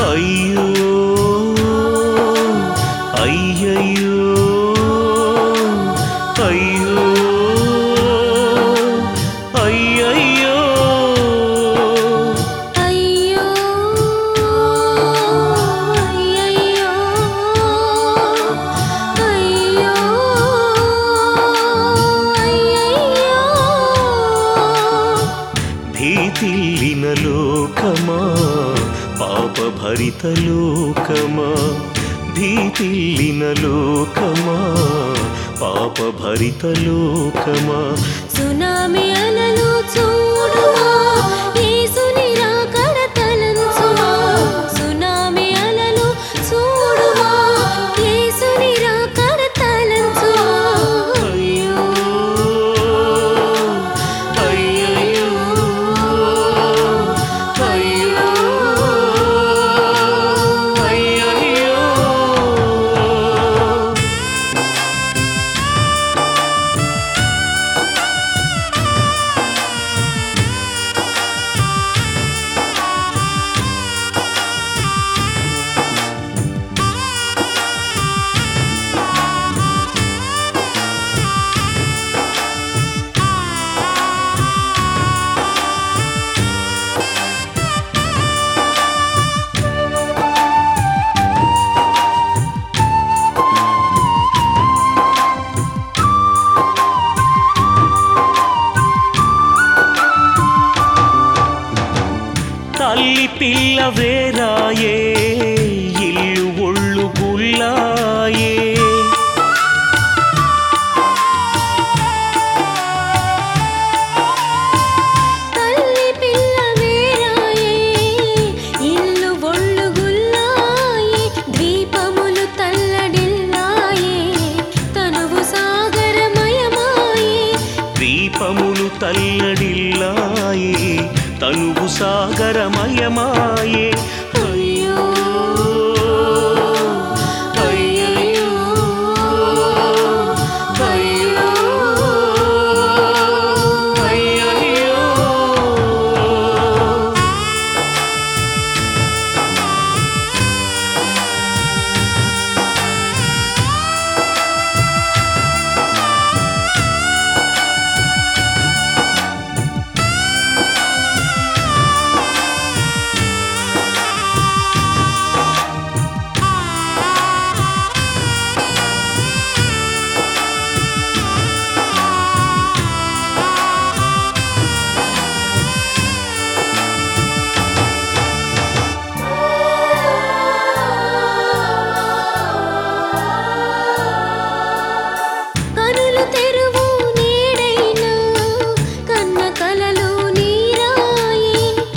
అయ్యో అయ్యయ్యో అయ్యో అయ్యయ్యో అయ్యో అయ్యయ్యో అయ్యో అయ్యయ్యో భీతిల్లిన లోకమా పాపభరిత లోకమా భీతిల్లిన లోకమా పాపభరిత లోకమా సునామీ అలలు చూడుమా యేసుని రాకడ తలంచుమా సునామీ అలలు చూడుమా యేసుని రాకడ తలంచుమా అయ్యో అయ్యయ్యో అయ్యో అయ్యయ్యో తల్లి పిల్ల వేరాయే ఇల్లు ఒళ్ళు గుల్లాయే తల్లి పిల్ల వేరాయే ఇల్లు ఒళ్ళు గుల్లాయే ద్వీపములు తల్లడిల్లాయే తనువు సాగరమయమాయే దీపములు తల్లడిల్లాయే తనువు సాగరమయమాయే అయ్యో అయ్యయ్యో అయ్యో అయ్యయ్యో కనులు తెరువు నీడైనా కన్న కలలు నీరాయే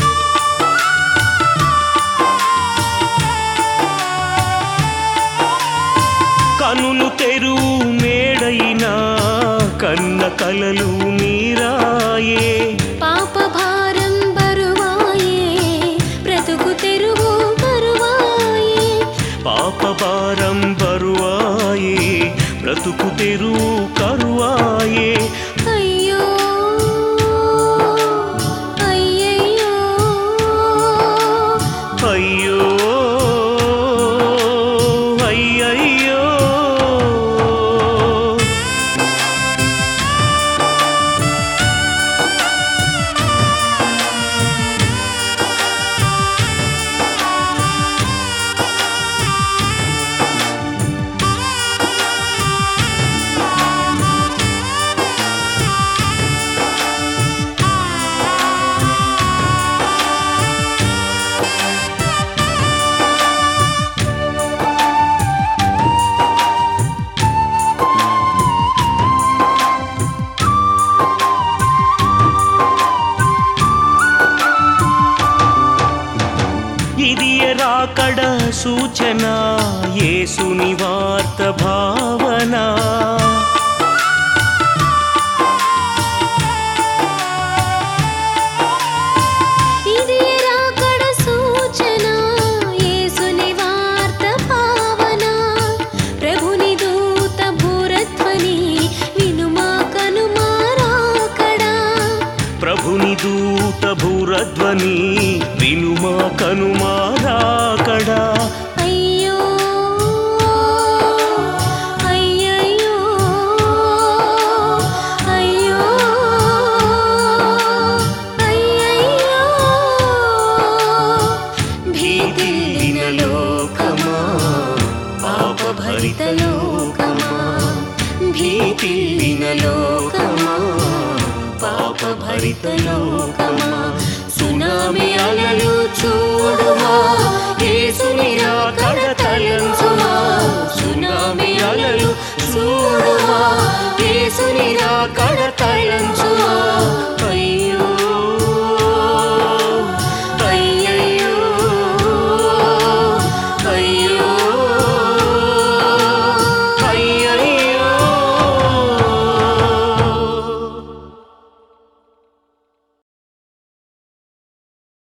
కనులు తెరువు మేడైనా కన్న కలలు నీరాయే పాప భారం బరువాయే బ్రతుకు తెరువు బరువాయే పాప భారం బరువాయే బ్రతుకు తెరువు కరువాయే అయ్యో అయ్యయ్యో అయ్యో అయ్యయ్యో ఇది రాకడ సూచన యేసుని వార్త భావన ఇది రాకడ సూచన యేసుని వార్త పావన ప్రభుని దూత భూరధ్వని వినుమా కనుమా రాకడా ప్రభుని దూత భూరధ్వని వినుమా కనుమారాకడ లోకమా పాపభరిత లోకమా భీతిల్లిన లోకమా పాపభరిత లోకమా సునామి అలలు చూడుమా యేసుని రాకడ తలంచుమా సునామి అలలు చూడుమా